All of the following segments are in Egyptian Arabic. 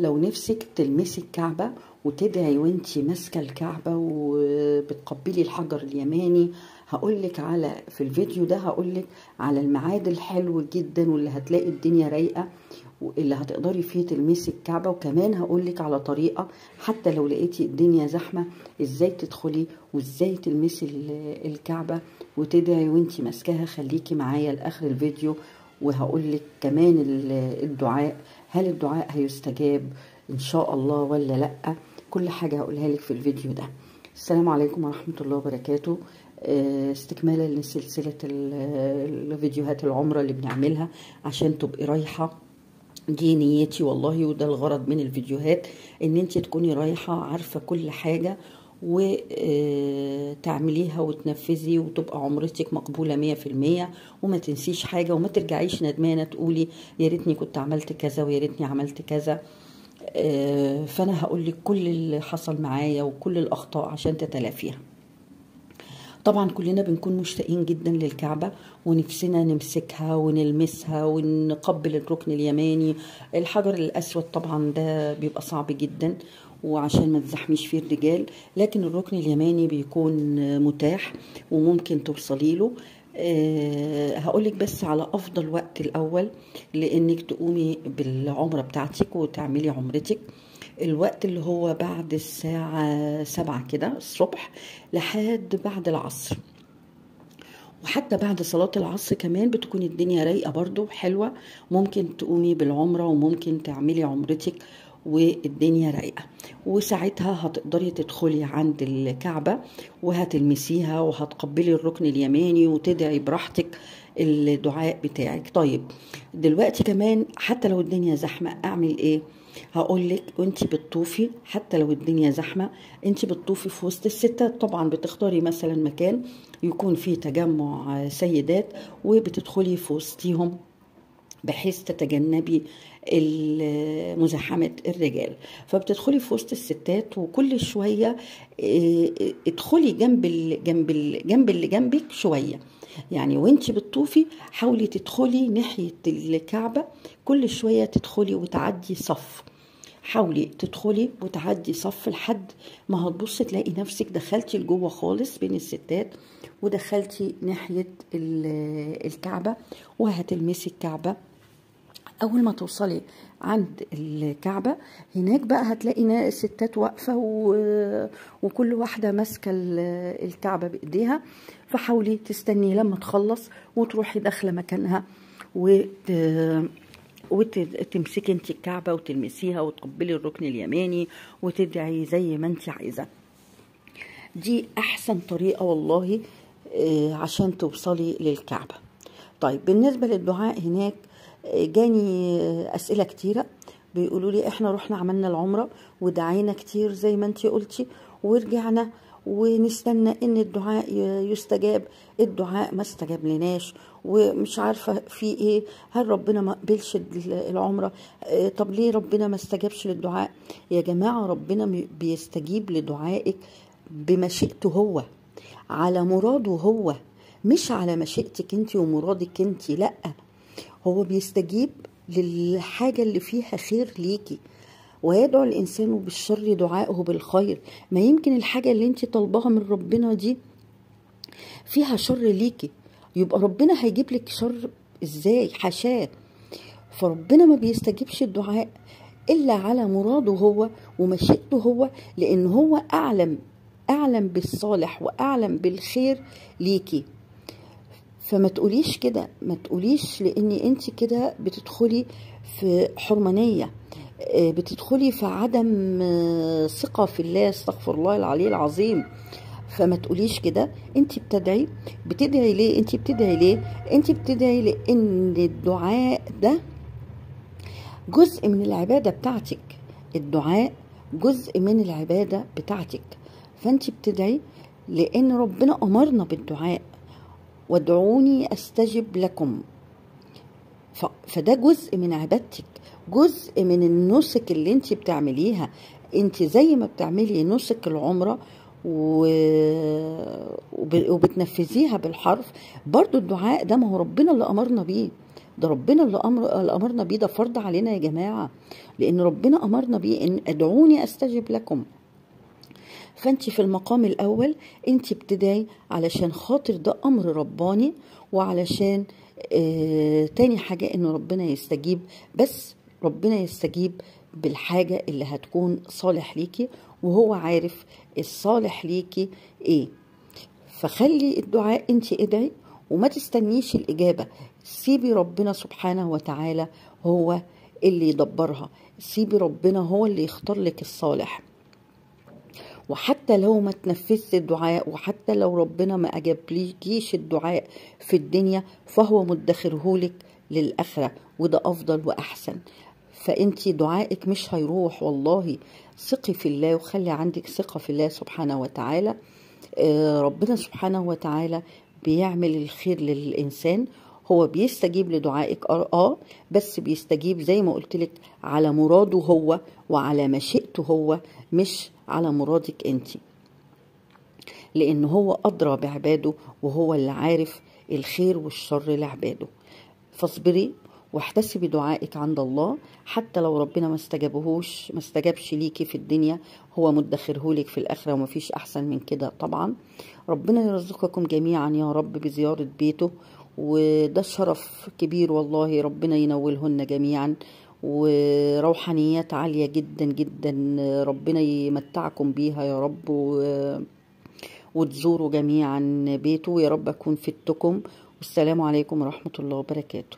لو نفسك تلمسي الكعبة وتدعي وانتي ماسكة الكعبة وبتقبلي الحجر اليماني هقولك على في الفيديو ده هقولك على الميعاد الحلو جدا واللي هتلاقي الدنيا رايقة اللي هتقدري فيه تلمسي الكعبة وكمان هقولك على طريقة حتى لو لقيتي الدنيا زحمة ازاي تدخلي وازاي تلمسي الكعبة وتدعي وانتي ماسكاها خليكي معايا لاخر الفيديو وهقولك كمان الدعاء هل الدعاء هيستجاب ان شاء الله ولا لا كل حاجة هقولها لك في الفيديو ده السلام عليكم ورحمة الله وبركاته استكمالا لسلسلة الفيديوهات العمرة اللي بنعملها عشان تبقي رايحة دي نيتي والله وده الغرض من الفيديوهات ان انت تكوني رايحة عارفة كل حاجة وتعمليها وتنفذي وتبقى عمرتك مقبولة مية في المية وما تنسيش حاجة وما ترجعيش ندمانة تقولي يا ريتني كنت عملت كذا ويا ريتني عملت كذا فانا هقول لك كل اللي حصل معايا وكل الاخطاء عشان تتلافيها طبعا كلنا بنكون مشتاقين جدا للكعبة ونفسنا نمسكها ونلمسها ونقبل الركن اليماني الحجر الأسود طبعا ده بيبقى صعب جدا وعشان ما تزحميش فيه الرجال لكن الركن اليماني بيكون متاح وممكن توصلي له أه هقولك بس على افضل وقت الاول لانك تقومي بالعمره بتاعتك وتعملي عمرتك الوقت اللي هو بعد الساعة سبعة كده الصبح لحد بعد العصر وحتى بعد صلاة العصر كمان بتكون الدنيا رايقة برضو حلوة ممكن تقومي بالعمرة وممكن تعملي عمرتك والدنيا رايقة وساعتها هتقدري تدخلي عند الكعبة وهتلمسيها وهتقبلي الركن اليماني وتدعي براحتك الدعاء بتاعك طيب دلوقتي كمان حتى لو الدنيا زحمة اعمل ايه هقول لك وانت بتطوفي حتى لو الدنيا زحمه انت بتطوفي في وسط الستات طبعا بتختاري مثلا مكان يكون فيه تجمع سيدات وبتدخلي في وسطيهم بحيث تتجنبي مزاحمة الرجال فبتدخلي في وسط الستات وكل شوية ادخلي جنب ال جنب ال جنب اللي جنبك شوية يعني وانت بتطوفي حاولي تدخلي ناحية الكعبة كل شوية تدخلي وتعدي صف حاولي تدخلي وتعدي صف لحد ما هتبصي تلاقي نفسك دخلتي لجوه خالص بين الستات ودخلتي ناحية الكعبة وهتلمسي الكعبة أول ما توصلي عند الكعبة هناك بقى هتلاقي ستات واقفة و... وكل واحدة ماسكة الكعبة بإيديها فحاولي تستني لما تخلص وتروحي داخلة مكانها وت... وتمسكي انت الكعبة وتلمسيها وتقبلي الركن اليماني وتدعي زي ما انت عايزة دي أحسن طريقة والله عشان توصلي للكعبة طيب بالنسبة للدعاء هناك جاني أسئلة كتيرة بيقولوا لي احنا رحنا عملنا العمرة ودعينا كتير زي ما انت قلتي ورجعنا ونستنى ان الدعاء يستجاب الدعاء ما استجاب لناش ومش عارفة في ايه هل ربنا ما قبلش العمرة طب ليه ربنا ما استجابش للدعاء يا جماعة ربنا بيستجيب لدعائك بمشيئته هو على مراده هو مش على مشيئتك انت ومرادك انت لأ هو بيستجيب للحاجة اللي فيها خير ليكي ويدعو الإنسان بالشر دعائه بالخير ما يمكن الحاجة اللي انت طالباها من ربنا دي فيها شر ليكي يبقى ربنا هيجيب لك شر ازاي حاشاه فربنا ما بيستجيبش الدعاء إلا على مراده هو ومشيئته هو لأن هو أعلم أعلم بالصالح وأعلم بالخير ليكي فما تقوليش كده ما تقوليش لان انت كده بتدخلي في حرمانيه بتدخلي في عدم ثقه في الله استغفر الله العلي العظيم فما تقوليش كده انت بتدعي بتدعي ليه انت بتدعي ليه انت بتدعي لان الدعاء ده جزء من العباده بتاعتك الدعاء جزء من العباده بتاعتك فانت بتدعي لان ربنا امرنا بالدعاء وادعوني استجب لكم فده جزء من عبادتك جزء من النسك اللي انت بتعمليها انت زي ما بتعملي نسك العمرة و... وبتنفذيها بالحرف برضو الدعاء ده ما هو ربنا اللي امرنا بيه ده ربنا اللي امر اللي امرنا بيه ده فرض علينا يا جماعه لان ربنا امرنا بيه ان ادعوني استجب لكم فانت في المقام الاول انت بتدعي علشان خاطر ده امر رباني وعلشان آه تاني حاجه ان ربنا يستجيب بس ربنا يستجيب بالحاجه اللي هتكون صالح ليكي وهو عارف الصالح ليكي ايه فخلي الدعاء انت ادعي وما تستنيش الاجابه سيبي ربنا سبحانه وتعالى هو اللي يدبرها سيبي ربنا هو اللي يختار لك الصالح وحتى لو ما تنفذت الدعاء وحتى لو ربنا ما أجابليكيش الدعاء في الدنيا فهو مدخرهولك للآخرة وده أفضل وأحسن فأنت دعائك مش هيروح والله ثقي في الله وخلي عندك ثقة في الله سبحانه وتعالى ربنا سبحانه وتعالى بيعمل الخير للإنسان هو بيستجيب لدعائك اه بس بيستجيب زي ما قلت لك على مراده هو وعلى مشيئته هو مش على مرادك انت لان هو ادرى بعباده وهو اللي عارف الخير والشر لعباده فاصبري واحتسبي دعائك عند الله حتى لو ربنا ما استجابهوش ما استجابش ليكي في الدنيا هو مدخرهولك في الاخره ومفيش احسن من كده طبعا ربنا يرزقكم جميعا يا رب بزياره بيته وده شرف كبير والله ربنا ينولهن جميعا وروحانيات عالية جدا جدا ربنا يمتعكم بيها يا رب و... وتزوروا جميعا بيته يا رب أكون فدتكم والسلام عليكم ورحمة الله وبركاته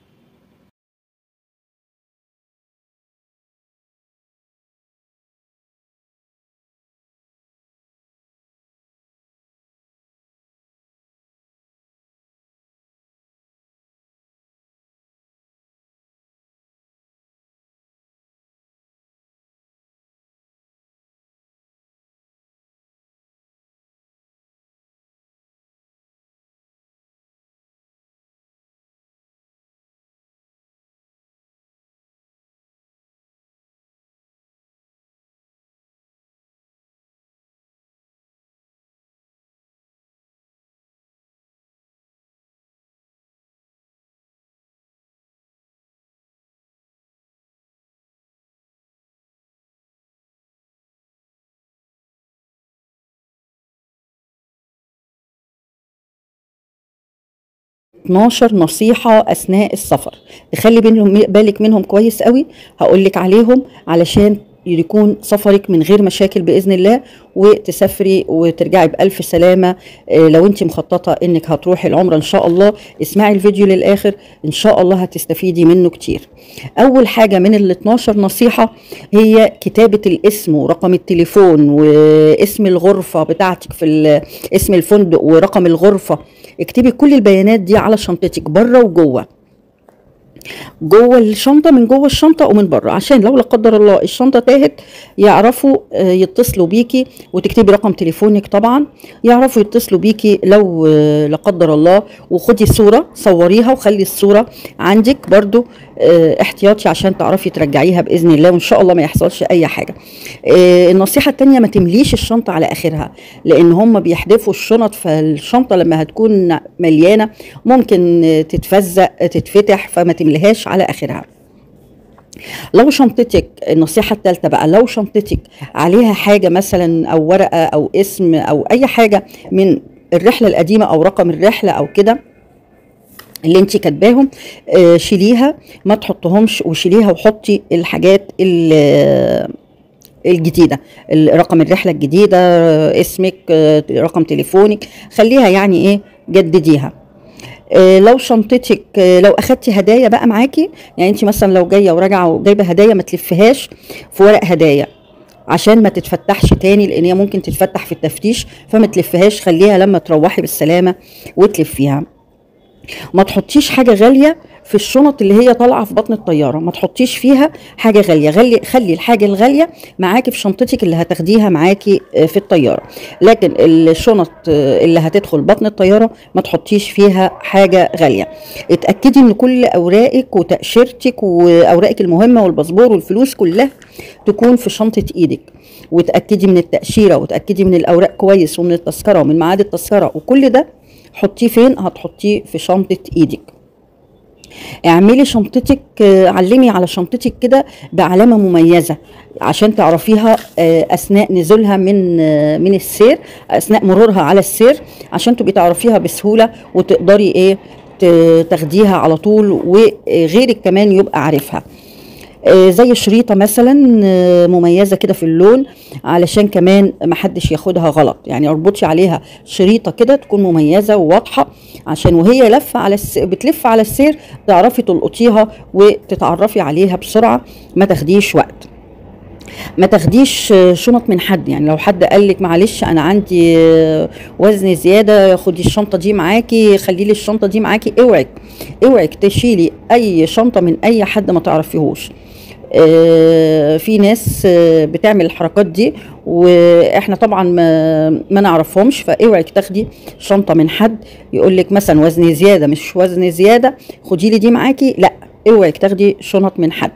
اتناشر نصيحة أثناء السفر تخلي بينهم بالك منهم كويس قوي هقولك عليهم علشان يكون سفرك من غير مشاكل باذن الله وتسافري وترجعي بالف سلامه لو انت مخططه انك هتروحي العمره ان شاء الله اسمعي الفيديو للاخر ان شاء الله هتستفيدي منه كتير اول حاجه من ال 12 نصيحه هي كتابه الاسم ورقم التليفون واسم الغرفه بتاعتك في اسم الفندق ورقم الغرفه اكتبي كل البيانات دي على شنطتك بره وجوه جوه الشنطه من جوه الشنطه ومن بره عشان لو لا قدر الله الشنطه تاهت يعرفوا يتصلوا بيكي وتكتبي رقم تليفونك طبعا يعرفوا يتصلوا بيكي لو لا قدر الله وخدي صوره صوريها وخلي الصوره عندك برضو احتياطي عشان تعرفي ترجعيها باذن الله وان شاء الله ما يحصلش اي حاجه النصيحه التانية ما تمليش الشنطه على اخرها لان هم بيحدفوا الشنط فالشنطه لما هتكون مليانه ممكن تتفزق تتفتح فما تمليهاش على اخرها لو شنطتك النصيحة الثالثة بقى لو شنطتك عليها حاجة مثلا أو ورقة أو اسم أو أي حاجة من الرحلة القديمة أو رقم الرحلة أو كده اللي انت كاتباهم آه شيليها ما تحطهمش وشيليها وحطي الحاجات الجديده رقم الرحله الجديده اسمك آه رقم تليفونك خليها يعني ايه جدديها آه لو شنطتك لو اخدتي هدايا بقى معاكي يعني انت مثلا لو جايه وراجعه وجايبه هدايا ما تلفيهاش في ورق هدايا عشان ما تتفتحش تاني لان هي ممكن تتفتح في التفتيش فما تلفيهاش خليها لما تروحي بالسلامه وتلفيها ما تحطيش حاجه غاليه في الشنط اللي هي طالعه في بطن الطياره ما تحطيش فيها حاجه غاليه غلي خلي الحاجه الغاليه معاكي في شنطتك اللي هتاخديها معاكي في الطياره لكن الشنط اللي هتدخل بطن الطياره ما تحطيش فيها حاجه غاليه اتاكدي ان كل اوراقك وتاشيرتك واوراقك المهمه والباسبور والفلوس كلها تكون في شنطه ايدك وتاكدي من التاشيره وتاكدي من الاوراق كويس ومن التذكره ومن ميعاد التذكره وكل ده حطيه فين هتحطيه في شنطه ايدك اعملي شنطتك آه، علمي على شنطتك كده بعلامه مميزه عشان تعرفيها آه، اثناء نزولها من آه، من السير اثناء مرورها على السير عشان تبقي تعرفيها بسهوله وتقدري ايه ت- تاخديها على طول وغيرك كمان يبقى عارفها آه، زي شريطة مثلا آه، مميزة كده في اللون علشان كمان محدش ياخدها غلط يعني اربطي عليها شريطة كده تكون مميزة وواضحة عشان وهي لفة على الس... بتلف على السير تعرفي تلقطيها وتتعرفي عليها بسرعة ما تاخديش وقت ما تاخديش آه، شنط من حد يعني لو حد قال لك معلش انا عندي آه، وزن زياده خدي الشنطه دي معاكي خلي لي الشنطه دي معاكي اوعك اوعك تشيلي اي شنطه من اي حد ما تعرفيهوش آه، في ناس آه، بتعمل الحركات دي واحنا طبعا ما, ما نعرفهمش فاوعك تاخدي شنطه من حد يقول لك مثلا وزن زياده مش وزن زياده خدي لي دي معاكي لا اوعك تاخدي شنط من حد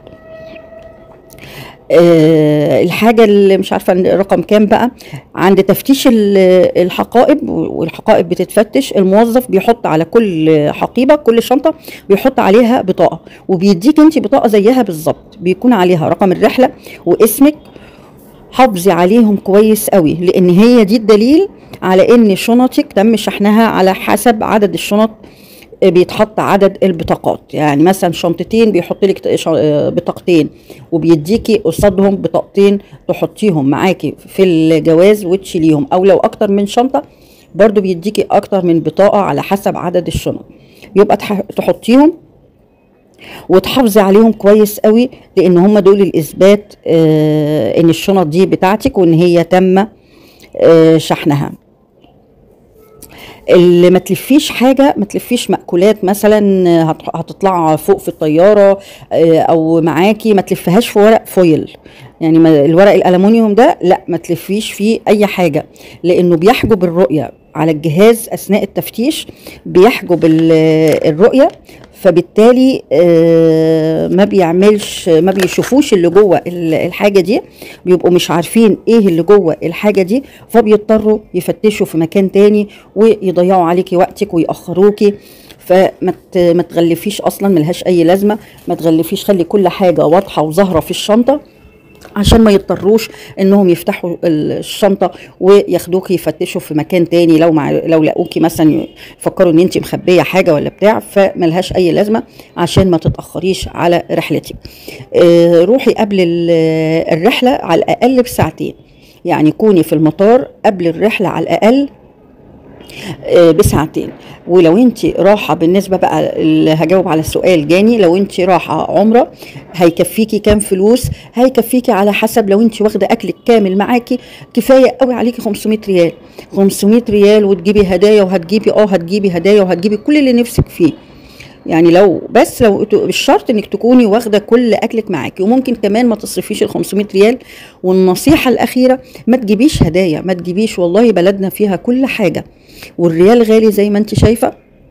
آه، الحاجة اللي مش عارفة رقم كام بقى عند تفتيش ال- الحقائب والحقائب بتتفتش الموظف بيحط على كل حقيبة كل شنطة بيحط عليها بطاقة وبيديك انت بطاقة زيها بالظبط بيكون عليها رقم الرحلة واسمك حافظي عليهم كويس قوي لان هي دي الدليل على ان شنطك تم شحنها على حسب عدد الشنط بيتحط عدد البطاقات يعني مثلا شنطتين بيحط لك ش- بطاقتين وبيديكي قصادهم بطاقتين تحطيهم معاكي في الجواز وتشيليهم او لو اكتر من شنطه برضو بيديكي اكتر من بطاقه على حسب عدد الشنط يبقى تح- تحطيهم وتحافظي عليهم كويس قوي لان هم دول الاثبات آه ان الشنط دي بتاعتك وان هي تم آه شحنها اللي ما تلفيش حاجه ما تلفيش مأكولات مثلا آه، هت- هتطلع فوق في الطياره آه، او معاكي ما تلفيهاش في ورق فويل يعني ما- الورق الالومنيوم ده لا ما تلفيش فيه اي حاجه لانه بيحجب الرؤيه على الجهاز اثناء التفتيش بيحجب ال- الرؤيه فبالتالي آه، ما بيعملش ما بيشوفوش اللي جوه ال- الحاجه دي بيبقوا مش عارفين ايه اللي جوه الحاجه دي فبيضطروا يفتشوا في مكان تاني ويضيعوا عليكي وقتك ويأخروكي فما ت- ما تغلفيش اصلا ملهاش اي لازمه ما تغلفيش خلي كل حاجه واضحه وظاهره في الشنطه عشان ما يضطروش انهم يفتحوا الشنطه وياخدوكي يفتشوا في مكان تاني لو مع لو لقوكي مثلا يفكروا ان انت مخبيه حاجه ولا بتاع فملهاش اي لازمه عشان ما تتاخريش على رحلتك آه، روحي قبل ال- الرحله على الاقل بساعتين يعني كوني في المطار قبل الرحله على الاقل آه، بساعتين ولو انت راحه بالنسبه بقى اللي هجاوب على السؤال جاني لو انت راحه عمره هيكفيكي كام فلوس هيكفيكي على حسب لو انت واخده اكلك كامل معاكي كفايه قوي عليكي 500 ريال 500 ريال وتجيبي هدايا وهتجيبي اه هتجيبي هدايا وهتجيبي كل اللي نفسك فيه يعني لو بس لو ت- مش شرط انك تكوني واخده كل اكلك معاكي وممكن كمان ما تصرفيش ال 500 ريال والنصيحه الاخيره ما تجيبيش هدايا ما تجيبيش والله بلدنا فيها كل حاجه والريال غالي زي ما انت شايفه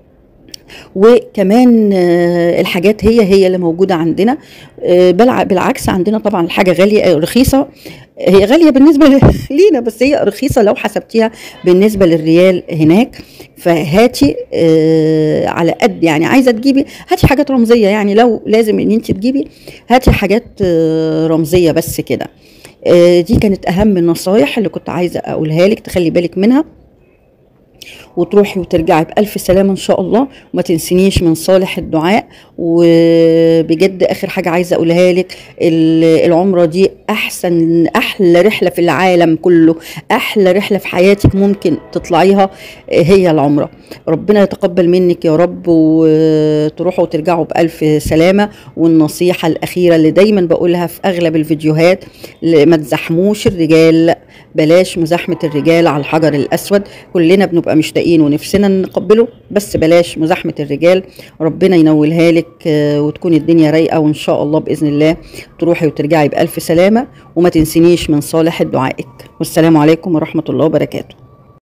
وكمان آه، الحاجات هي هي اللي موجوده عندنا آه، بالع- بالعكس عندنا طبعا الحاجه غاليه آه، رخيصه هي غاليه بالنسبه ل- لينا بس هي رخيصه لو حسبتيها بالنسبه للريال هناك فهاتي آه، على قد يعني عايزه تجيبي هاتي حاجات رمزيه يعني لو لازم ان انت تجيبي هاتي حاجات آه، رمزيه بس كده آه، دي كانت اهم النصايح اللي كنت عايزه اقولها لك تخلي بالك منها وتروحي وترجعي بألف سلامة إن شاء الله وما تنسينيش من صالح الدعاء وبجد آخر حاجة عايزة أقولها لك ال- العمرة دي أحسن أحلى رحلة في العالم كله أحلى رحلة في حياتك ممكن تطلعيها هي العمرة ربنا يتقبل منك يا رب وتروحوا وترجعوا بألف سلامة والنصيحة الأخيرة اللي دايما بقولها في أغلب الفيديوهات ل- ما تزحموش الرجال بلاش مزاحمة الرجال على الحجر الأسود كلنا بنبقى مشتاقين ونفسنا نقبله بس بلاش مزاحمة الرجال ربنا ينولها لك آه، وتكون الدنيا رايقة وإن شاء الله بإذن الله تروحي وترجعي بألف سلامة وما تنسينيش من صالح دعائك والسلام عليكم ورحمة الله وبركاته